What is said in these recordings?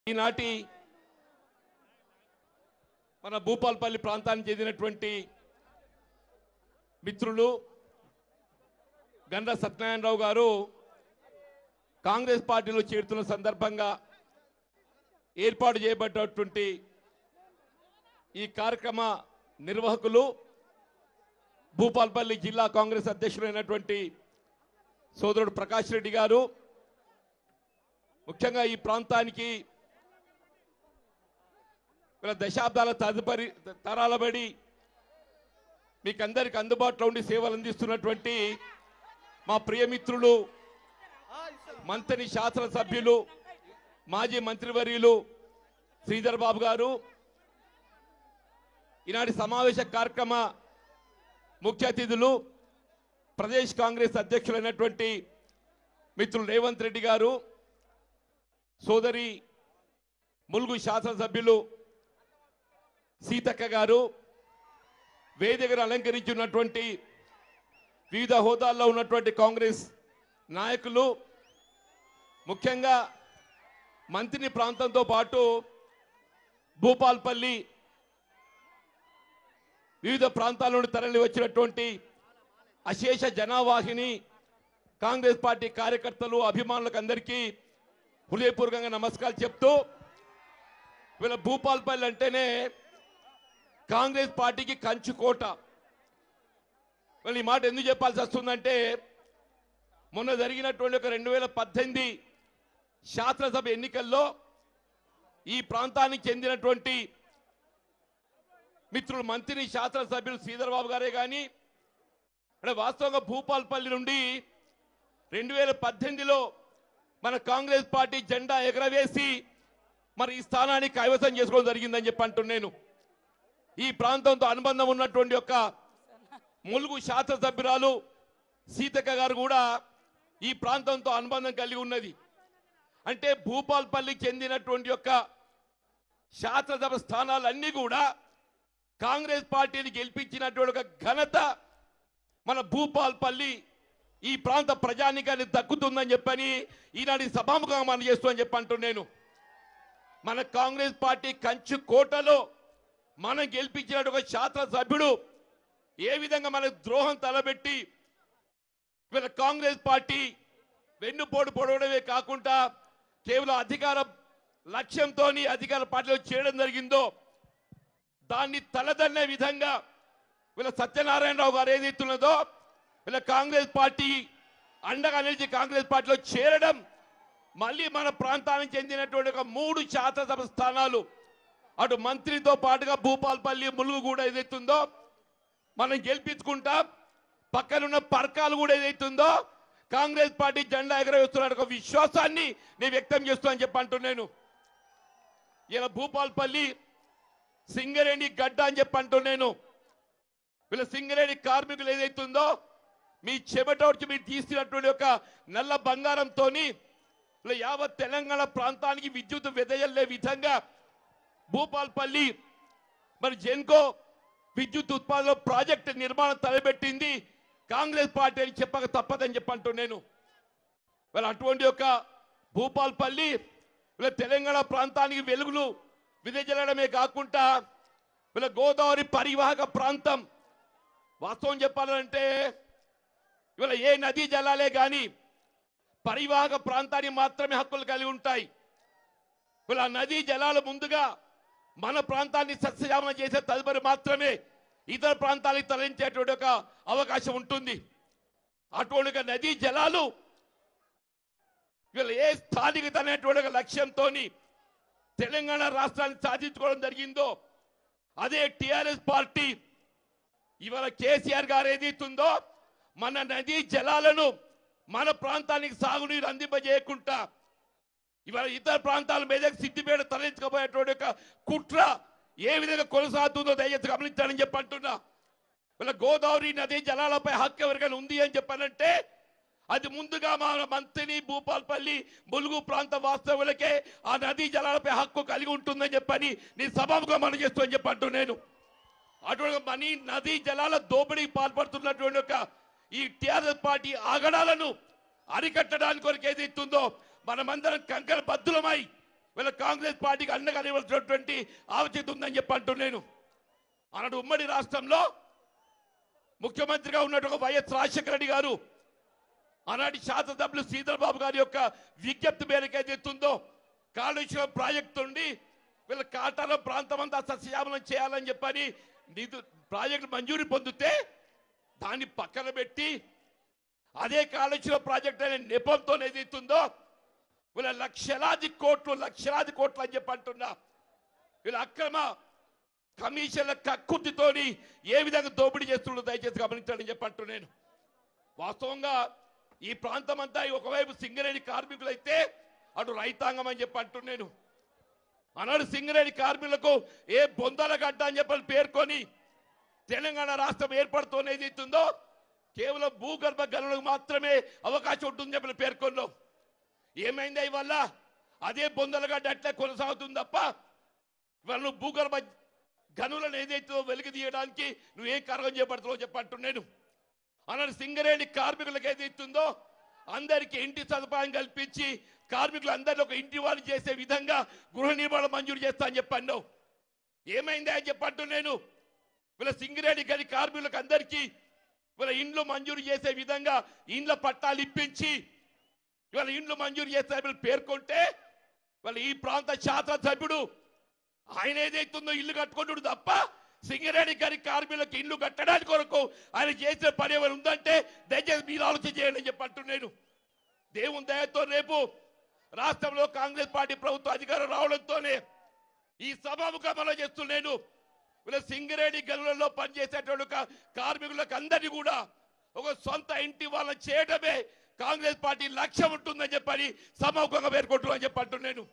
ఈనాటి మన భూపాల్పల్లి ప్రాంతానికి చెందినటువంటి మిత్రులు గండ్ర సత్యనారాయణరావు గారు కాంగ్రెస్ పార్టీలో చేరుతున్న సందర్భంగా ఏర్పాటు చేయబడ్డటువంటి ఈ కార్యక్రమ నిర్వాహకులు భూపాల్పల్లి జిల్లా కాంగ్రెస్ అధ్యక్షుడైనటువంటి సోదరుడు ప్రకాష్ రెడ్డి గారు ముఖ్యంగా ఈ ప్రాంతానికి ఇలా దశాబ్దాల తదుపరి తరాలబడి మీకందరికి అందుబాటులో ఉండి సేవలు అందిస్తున్నటువంటి మా ప్రియమిత్రులు మంత్రి శాసనసభ్యులు మాజీ మంత్రివర్యులు శ్రీధర్ బాబు గారు ఈనాటి సమావేశ కార్యక్రమ ముఖ్య అతిథులు ప్రదేశ్ కాంగ్రెస్ అధ్యక్షులైనటువంటి మిత్రులు రేవంత్ రెడ్డి గారు సోదరి ములుగు శాసనసభ్యులు సీతక్క గారు వేదికను అలంకరించున్నటువంటి వివిధ హోదాల్లో ఉన్నటువంటి కాంగ్రెస్ నాయకులు ముఖ్యంగా మంత్రిని ప్రాంతంతో పాటు భూపాల్పల్లి వివిధ ప్రాంతాల నుండి తరలి వచ్చినటువంటి అశేష జనావాహిని కాంగ్రెస్ పార్టీ కార్యకర్తలు అభిమానులకు అందరికీ హృదయపూర్వకంగా నమస్కారాలు చెప్తూ వీళ్ళ భూపాల్పల్లి అంటేనే కాంగ్రెస్ పార్టీకి కంచుకోట వీళ్ళు ఈ మాట ఎందుకు చెప్పాల్సి వస్తుందంటే మొన్న జరిగినటువంటి ఒక రెండు వేల పద్దెనిమిది శాసనసభ ఎన్నికల్లో ఈ ప్రాంతానికి చెందినటువంటి మిత్రులు మంత్రి శాసనసభ్యులు శ్రీధర్ బాబు గారే కానీ అంటే వాస్తవంగా భూపాల్పల్లి నుండి రెండు వేల పద్దెనిమిదిలో మన కాంగ్రెస్ పార్టీ జెండా ఎగరవేసి మరి ఈ స్థానాన్ని కైవసం చేసుకోవడం జరిగిందని చెప్పి అంటున్నాను ఈ ప్రాంతంతో అనుబంధం ఉన్నటువంటి యొక్క ములుగు శాసనసభ్యురాలు సీతక్క గారు కూడా ఈ ప్రాంతంతో అనుబంధం కలిగి ఉన్నది అంటే భూపాల్పల్లికి చెందినటువంటి యొక్క శాసనసభ స్థానాలన్నీ కూడా కాంగ్రెస్ పార్టీని గెలిపించినటువంటి ఒక ఘనత మన భూపాల్పల్లి ఈ ప్రాంత ప్రజానికాన్ని దక్కుతుందని చెప్పని ఈనాటి సభాముఖంగా మనం చేస్తామని చెప్పి అంటున్నాను మన కాంగ్రెస్ పార్టీ కంచు కోటలో మనం గెలిపించినట్టు ఒక శాసనసభ్యుడు ఏ విధంగా మనకు ద్రోహం తలబెట్టి వీళ్ళ కాంగ్రెస్ పార్టీ వెన్నుపోటు పొడవడమే కాకుండా కేవలం అధికార లక్ష్యంతో అధికార పార్టీలో చేయడం జరిగిందో దాన్ని తలదన్నే విధంగా వీళ్ళ సత్యనారాయణరావు గారు ఏదైతున్నదో వీళ్ళ కాంగ్రెస్ పార్టీ అండగా నిలిచి కాంగ్రెస్ పార్టీలో చేరడం మళ్ళీ మన ప్రాంతానికి చెందినటువంటి ఒక మూడు శాసనసభ స్థానాలు అటు మంత్రితో పాటుగా భూపాల్పల్లి ములుగు కూడా ఏదైతుందో మనం గెలిపించుకుంటాం పక్కనున్న పర్కాలు కూడా ఏదైతుందో కాంగ్రెస్ పార్టీ జెండా ఎగరవేస్తున్న ఒక విశ్వాసాన్ని నేను వ్యక్తం చేస్తున్నాను చెప్పి అంటున్నాను ఇలా భూపాల్పల్లి సింగరేణి గడ్డ అని చెప్పి అంటున్నాను వీళ్ళ సింగరేణి కార్మికులు ఏదైతుందో మీ చెమట వచ్చి మీరు తీసినటువంటి ఒక నల్ల బంగారంతో యావత్ తెలంగాణ ప్రాంతానికి విద్యుత్ వెదజల్లే విధంగా భూపాల్పల్లి మరి జెన్కో విద్యుత్ ఉత్పాదన ప్రాజెక్టు నిర్మాణం తలపెట్టింది కాంగ్రెస్ పార్టీ అని చెప్పక తప్పదని చెప్పంటూ నేను వీళ్ళ అటువంటి యొక్క భూపాల్పల్లి వీళ్ళ తెలంగాణ ప్రాంతానికి వెలుగులు విదజల్లడమే కాకుండా వీళ్ళ గోదావరి పరివాహక ప్రాంతం వాస్తవం చెప్పాలంటే ఇవాళ ఏ నదీ జలాలే కానీ పరివాహక ప్రాంతానికి మాత్రమే హక్కులు కలిగి ఉంటాయి ఇవాళ ఆ నదీ జలాలు ముందుగా మన ప్రాంతాన్ని సస్యశ్యామలం చేసే తదుపరి మాత్రమే ఇతర ప్రాంతాలకు తరలించేటువంటి ఒక అవకాశం ఉంటుంది అటువంటి ఒక నదీ జలాలు వీళ్ళు ఏ స్థానికత అనేటువంటి ఒక లక్ష్యంతో తెలంగాణ రాష్ట్రాన్ని సాధించుకోవడం జరిగిందో అదే టిఆర్ఎస్ పార్టీ ఇవాళ కేసీఆర్ గారు ఏదైతుందో మన నదీ జలాలను మన ప్రాంతానికి సాగునీరు అందింపజేయకుండా ఇవాళ ఇతర ప్రాంతాల మీద సిద్దిపేట తరలించకపోయేటువంటి ఒక కుట్ర ఏ విధంగా కొనసాగుతుందో దయచేసి గమనించాలని చెప్పి అంటున్నా ఇలా గోదావరి నదీ జలాలపై హక్కు ఎవరికైనా ఉంది అని చెప్పానంటే అది ముందుగా మన మంత్రిని భూపాల్పల్లి ములుగు ప్రాంత వాస్తవులకే ఆ నదీ జలాలపై హక్కు కలిగి ఉంటుందని చెప్పని నీ సభాముగా మనం చేస్తూ అని చెప్పి అంటున్నాను అటువంటి మనీ నదీ జలాల దోపిడీకి పాల్పడుతున్నటువంటి ఒక ఈ టిఆర్ఎస్ పార్టీ ఆగడాలను అరికట్టడానికి కొరకు ఏదైతుందో మనమందరం కంకర బద్దులమై వీళ్ళ కాంగ్రెస్ పార్టీకి అండగా నిలవలసినటువంటి ఆవశ్యకత ఉందని చెప్పి అంటున్నాను ఆనాడు ఉమ్మడి రాష్ట్రంలో ముఖ్యమంత్రిగా ఉన్నట్టు ఒక వైఎస్ రాజశేఖర రెడ్డి గారు ఆనాటి శాసనసభ్యులు శ్రీధర్ బాబు గారి యొక్క విజ్ఞప్తి మేరకు ఏదైతే ఎత్తుందో కాళేశ్వరం ప్రాజెక్టు ఉండి వీళ్ళ కాటాల ప్రాంతం అంతా సస్యశ్యామలం చేయాలని చెప్పని నిధు ప్రాజెక్టు మంజూరు పొందితే దాన్ని పక్కన పెట్టి అదే కాళేశ్వరం ప్రాజెక్ట్ అనే నెపంతో ఏదైతుందో వీళ్ళ లక్షలాది కోట్లు లక్షలాది కోట్లు అని చెప్పి అంటున్నా వీళ్ళ అక్రమ కమిషన్ల కక్కుర్తితోని ఏ విధంగా దోపిడీ చేస్తుండో దయచేసి గమనించండి చెప్పి అంటున్నాను వాస్తవంగా ఈ ప్రాంతం అంతా ఒకవైపు సింగరేణి కార్మికులైతే అటు రైతాంగం అని చెప్పి అంటున్నాను ఆనాడు సింగరేణి కార్మికులకు ఏ బొందల గడ్డ అని చెప్పని పేర్కొని తెలంగాణ రాష్ట్రం ఏర్పడుతోనేది అవుతుందో కేవలం భూగర్భ గనులకు మాత్రమే అవకాశం ఉంటుందని చెప్పి పేర్కొన్నాం ఏమైంది వల్ల అదే బొందలగడ్డ అట్లే కొనసాగుతుంది తప్ప ఇవాళ నువ్వు భూగర్భ గనులను ఏదైతే వెలికి తీయడానికి నువ్వు ఏ కార్యం చేపడుతున్నావు చెప్పంటున్నాను అన్నాడు సింగరేణి కార్మికులకు ఏదైతుందో అందరికీ ఇంటి సదుపాయం కల్పించి కార్మికులు అందరినీ ఒక ఇంటి వాళ్ళు చేసే విధంగా గృహ నిర్మాణం మంజూరు చేస్తా అని చెప్పాను ఏమైంది అని చెప్పంటు నేను వీళ్ళ సింగరేణి గని కార్మికులకు అందరికీ వీళ్ళ ఇండ్లు మంజూరు చేసే విధంగా ఇండ్ల పట్టాలు ఇప్పించి ఇవాళ ఇండ్లు మంజూరు చేస్తే వీళ్ళు పేర్కొంటే వాళ్ళ ఈ ప్రాంత శాసనసభ్యుడు ఆయన ఏదైతుందో ఇల్లు కట్టుకుంటుడు తప్ప సింగరేణి గారి కార్మికులకు ఇల్లు కట్టడానికి కొరకు ఆయన చేసిన పని ఏమైనా ఉందంటే దయచేసి మీరు ఆలోచన చేయండి అని చెప్పి అంటున్నాను దేవుని దయతో రేపు రాష్ట్రంలో కాంగ్రెస్ పార్టీ ప్రభుత్వం అధికారం రావడంతోనే ఈ సభాముఖంలో చేస్తున్నాను వీళ్ళ సింగరేణి గనులలో పనిచేసేటువంటి ఒక కార్మికులకు అందరినీ కూడా ఒక సొంత ఇంటి వాళ్ళని చేయడమే కాంగ్రెస్ పార్టీ లక్ష్యం ఉంటుందని చెప్పని సమాముఖంగా పేర్కొంటున్నాను చెప్పి అంటున్నాను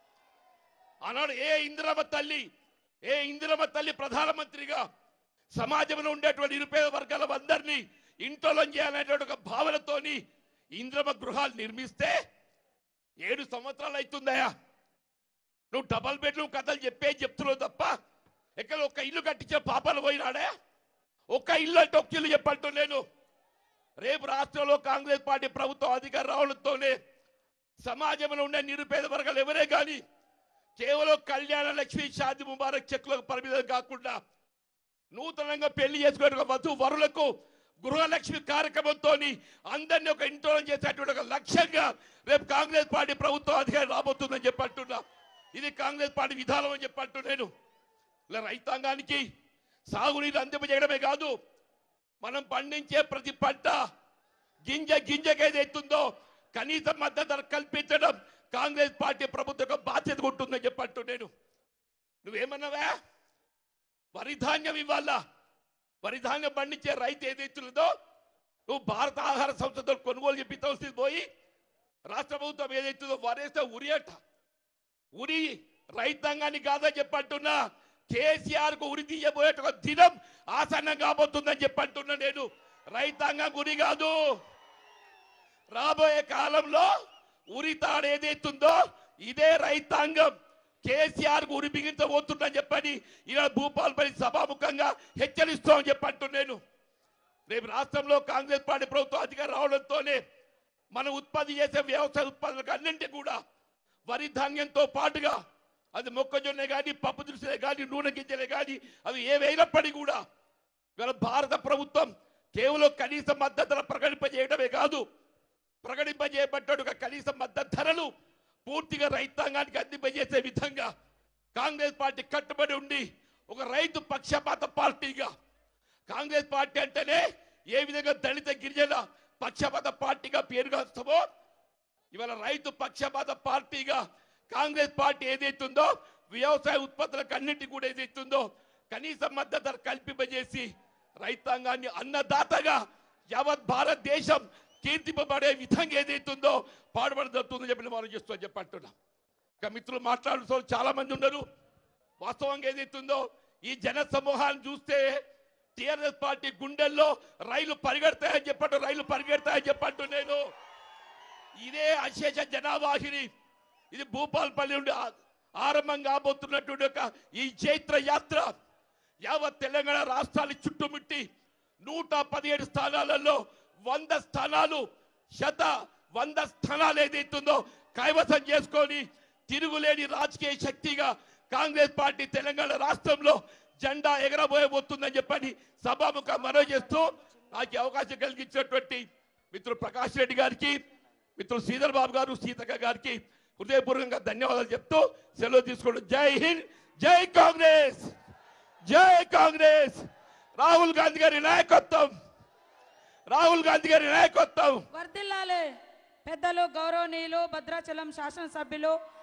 ఆనాడు ఏ ఇందిరమ్మ తల్లి ఏ ఇందిరమ్మ తల్లి ప్రధానమంత్రిగా సమాజంలో ఉండేటువంటి నిరుపేద వర్గాల అందరినీ ఇంట్లో చేయాలనేటువంటి ఒక భావనతోని ఇంద్రమ గృహాలు నిర్మిస్తే ఏడు సంవత్సరాలు అవుతుందయా నువ్వు డబల్ బెడ్రూమ్ కథలు చెప్పే చెప్తున్నావు తప్ప ఎక్కడ ఒక్క ఇల్లు కట్టించే పాపాలు పోయినాడే ఒక్క ఇల్లు అంటే ఒక్క ఇల్లు చెప్పంటూ నేను రేపు రాష్ట్రంలో కాంగ్రెస్ పార్టీ ప్రభుత్వం అధికారం రావడంతోనే సమాజంలో ఉండే నిరుపేద వర్గాలు ఎవరే కానీ కేవలం కళ్యాణ లక్ష్మి షాది ముబారక్ చెక్కులకు పరిమితం కాకుండా నూతనంగా పెళ్లి చేసుకునే వధు వరులకు గృహలక్ష్మి కార్యక్రమంతో అందరినీ ఒక ఇంట్లో చేసేటువంటి ఒక లక్ష్యంగా రేపు కాంగ్రెస్ పార్టీ ప్రభుత్వం అధికారం రాబోతుందని చెప్పంటున్నా ఇది కాంగ్రెస్ పార్టీ విధానం అని చెప్పంటూ నేను ఇలా రైతాంగానికి సాగునీరు అందింపజేయడమే కాదు మనం పండించే ప్రతి పంట గింజ గింజకి ఏదైతుందో కనీస మద్దతు ధర కల్పించడం కాంగ్రెస్ పార్టీ ప్రభుత్వం యొక్క బాధ్యత ఉంటుందని చెప్పంటూ నేను నువ్వేమన్నావా వరి ధాన్యం ఇవ్వాలా వరి ధాన్యం పండించే రైతు ఏదైతుందో నువ్వు భారత ఆహార సంస్థతో కొనుగోలు చేపించవలసింది పోయి రాష్ట్ర ప్రభుత్వం ఏదైతుందో వరేస్తే ఉరియట ఉరి రైతాంగాన్ని కాదని చెప్పంటున్నా కేసీఆర్ కు ఉరి తీయబోయే ఒక దినం ఆసన్నం కాబోతుందని చెప్పంటున్నా నేను రైతాంగం ఉరి కాదు రాబోయే కాలంలో ఉరి తాడు ఏదైతుందో ఇదే రైతాంగం కేసీఆర్ కు ఉరి బిగించబోతుందని చెప్పని ఇలా భూపాల్పల్లి సభాముఖంగా హెచ్చరిస్తామని చెప్పంటున్నాను రేపు రాష్ట్రంలో కాంగ్రెస్ పార్టీ ప్రభుత్వం అధికారం రావడంతోనే మనం ఉత్పత్తి చేసే వ్యవసాయ ఉత్పత్తులకు అన్నింటి కూడా వరి ధాన్యంతో పాటుగా అది మొక్కజొన్న కానీ పప్పు దినుసులే కానీ నూనె గింజలే కానీ అవి ఏవైనప్పటికీ కూడా ఇవాళ భారత ప్రభుత్వం కేవలం కనీస మద్దతు ధర ప్రకటింపజేయడమే కాదు ప్రకటింపజేయబడ్డ కనీస మద్దతు ధరలు పూర్తిగా రైతాంగానికి అందింపజేసే విధంగా కాంగ్రెస్ పార్టీ కట్టుబడి ఉండి ఒక రైతు పక్షపాత పార్టీగా కాంగ్రెస్ పార్టీ అంటేనే ఏ విధంగా దళిత గిరిజన పక్షపాత పార్టీగా పేరుగాస్తామో ఇవాళ రైతు పక్షపాత పార్టీగా కాంగ్రెస్ పార్టీ ఏదైతుందో వ్యవసాయ ఉత్పత్తులకు అన్నింటి కూడా ఏదైతుందో కనీస మద్దతు ధర కల్పింపజేసి రైతాంగాన్ని అన్నదాతగా యావత్ భారతదేశం కీర్తింపబడే విధంగా ఏదైతుందో పాడుపడదవుతుందని చెప్పి మనం చేస్తూ చెప్పంటున్నా ఇక మిత్రులు మాట్లాడుతూ చాలా మంది ఉన్నారు వాస్తవంగా ఏదైతుందో ఈ జన సమూహాన్ని చూస్తే టిఆర్ఎస్ పార్టీ గుండెల్లో రైలు పరిగెడతాయని చెప్పట్టు రైలు పరిగెడతాయని చెప్పట్టు నేను ఇదే అశేష జనావాహిని ఇది భూపాల్పల్లి నుండి ఆ- ఆరంభం కాబోతున్నటువంటి ఒక ఈ చైత్ర యాత్ర యావత్ తెలంగాణ రాష్ట్రాన్ని చుట్టుముట్టి నూట పదిహేడు స్థానాలలో వంద స్థానాలు శత వంద స్థానాలు ఏదైతుందో కైవసం చేసుకొని తిరుగులేని రాజకీయ శక్తిగా కాంగ్రెస్ పార్టీ తెలంగాణ రాష్ట్రంలో జెండా ఎగరబోయబోతుందని చెప్పని సభాముఖ మనవి చేస్తూ నాకు ఈ అవకాశం కలిగించినటువంటి మిత్రుడు ప్రకాష్ రెడ్డి గారికి మిత్రుడు శ్రీధర్ బాబు గారు సీతక్క గారికి హృదయపూర్వకంగా ధన్యవాదాలు చెప్తూ సెలవు తీసుకోండి జై హింద్ జై కాంగ్రెస్ జై కాంగ్రెస్ రాహుల్ గాంధీ గారి నాయకత్వం రాహుల్ గాంధీ గారి నాయకత్వం వర్ధిల్లాలే పెద్దలు గౌరవనీయులు భద్రాచలం శాసనసభ్యులు